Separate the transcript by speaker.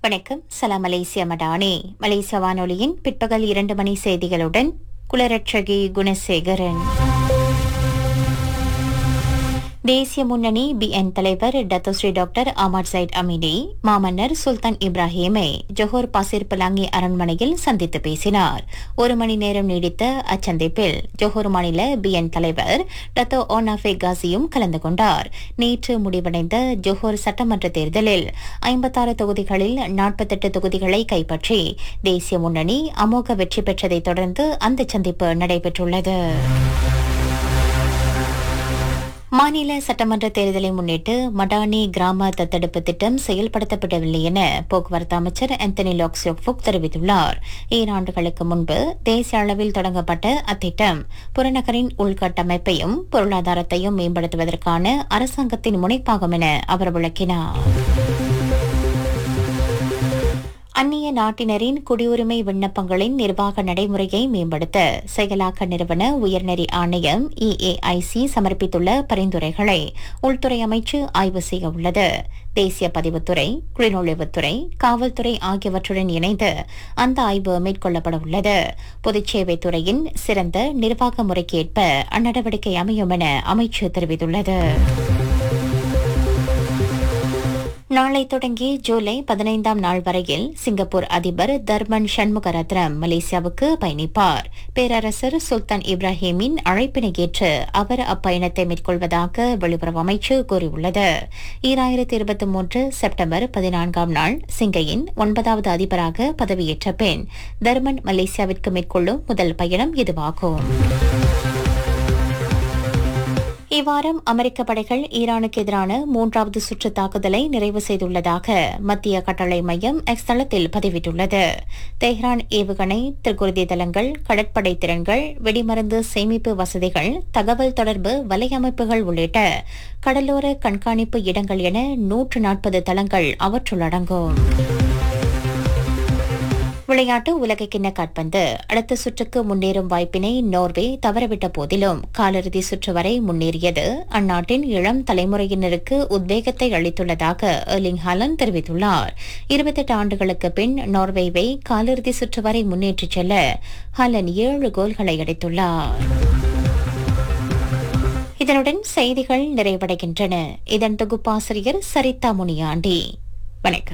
Speaker 1: வணக்கம் சலாம் மலேசிய மடானே மலேசிய வானொலியின் பிற்பகல் இரண்டு மணி செய்திகளுடன் குலரட்சகி குணசேகரன் தேசிய முன்னணி பிஎன் தலைவர் Datuk Seri doctor Ahmad Zahid Hamidi மாமன்னர் சுல்தான் இப்ராஹிமை ஜொஹோர் பாசிர் பலாங்கி அரண்மனையில் சந்தித்து பேசினார் ஒரு மணி நேரம் நீடித்த அச்சந்திப்பில் ஜொஹோர் மாநில பிஎன் தலைவர் டத்தோ ஓனாஃபே காசியும் கலந்து கொண்டார் நேற்று முடிவடைந்த ஜொஹோர் சட்டமன்ற தேர்தலில் ஐம்பத்தாறு தொகுதிகளில் நாற்பத்தெட்டு தொகுதிகளை கைப்பற்றி தேசிய முன்னணி அமோக வெற்றி பெற்றதைத் தொடர்ந்து அந்த சந்திப்பு நடைபெற்றுள்ளது மாநில சட்டமன்ற தேர்தலை முன்னிட்டு மடானி கிராம தத்தெடுப்பு திட்டம் செயல்படுத்தப்படவில்லை என போக்குவரத்து அமைச்சர் ஆந்தனி லாக்ஸியோக் தெரிவித்துள்ளார் ஈராண்டுகளுக்கு முன்பு தேசிய அளவில் தொடங்கப்பட்ட அத்திட்டம் புறநகரின் உள்கட்டமைப்பையும் பொருளாதாரத்தையும் மேம்படுத்துவதற்கான அரசாங்கத்தின் முனைப்பாகும் என அவர் விளக்கினார் அந்நிய நாட்டினரின் குடியுரிமை விண்ணப்பங்களின் நிர்வாக நடைமுறையை மேம்படுத்த செயலாக்க நிறுவன உயர்நெறி ஆணையம் இஏஐசி சமர்ப்பித்துள்ள பரிந்துரைகளை உள்துறை அமைச்சு ஆய்வு செய்ய உள்ளது தேசிய பதிவுத்துறை குடிநுழைவுத்துறை காவல்துறை ஆகியவற்றுடன் இணைந்து அந்த ஆய்வு மேற்கொள்ளப்பட உள்ளது பொதுச்சேவை துறையின் சிறந்த நிர்வாக முறைக்கேற்ப அந்நடவடிக்கை அமையும் என அமைச்சு தெரிவித்துள்ளது நாளை தொடங்கி ஜூலை பதினைந்தாம் நாள் வரையில் சிங்கப்பூர் அதிபர் தர்மன் சண்முகரத்னம் மலேசியாவுக்கு பயணிப்பார் பேரரசர் சுல்தான் இப்ராஹிமின் அழைப்பினை ஏற்று அவர் அப்பயணத்தை மேற்கொள்வதாக வெளியுறவு அமைச்சு கூறியுள்ளது ஈராயிரத்தி இருபத்தி மூன்று செப்டம்பர் பதினான்காம் நாள் சிங்கையின் ஒன்பதாவது அதிபராக பதவியேற்ற பின் தர்மன் மலேசியாவிற்கு மேற்கொள்ளும் முதல் பயணம் இதுவாகும் இவ்வாரம் அமெரிக்க படைகள் ஈரானுக்கு எதிரான மூன்றாவது சுற்று தாக்குதலை நிறைவு செய்துள்ளதாக மத்திய கட்டளை மையம் எக்ஸ் தளத்தில் பதிவிட்டுள்ளது தெஹ்ரான் ஏவுகணை திருக்குருதி தளங்கள் கடற்படை திறன்கள் வெடிமருந்து சேமிப்பு வசதிகள் தகவல் தொடர்பு வலையமைப்புகள் உள்ளிட்ட கடலோர கண்காணிப்பு இடங்கள் என நூற்று நாற்பது தளங்கள் அவற்றுள் அடங்கும் விளையாட்டு உலகக்கிண்ண காட்பந்து அடுத்த சுற்றுக்கு முன்னேறும் வாய்ப்பினை நோர்வே தவறவிட்ட போதிலும் காலிறுதி சுற்று வரை முன்னேறியது அந்நாட்டின் இளம் தலைமுறையினருக்கு உத்வேகத்தை அளித்துள்ளதாக எர்லிங் ஹாலன் தெரிவித்துள்ளார் இருபத்தெட்டு ஆண்டுகளுக்கு பின் நார்வேவை காலிறுதி சுற்று வரை முன்னேற்றிச் செல்ல ஹாலன் ஏழு கோல்களை அடித்துள்ளார் இதனுடன் செய்திகள் நிறைவடைகின்றன இதன் தொகுப்பாசிரியர் சரிதா முனியாண்டி வணக்கம்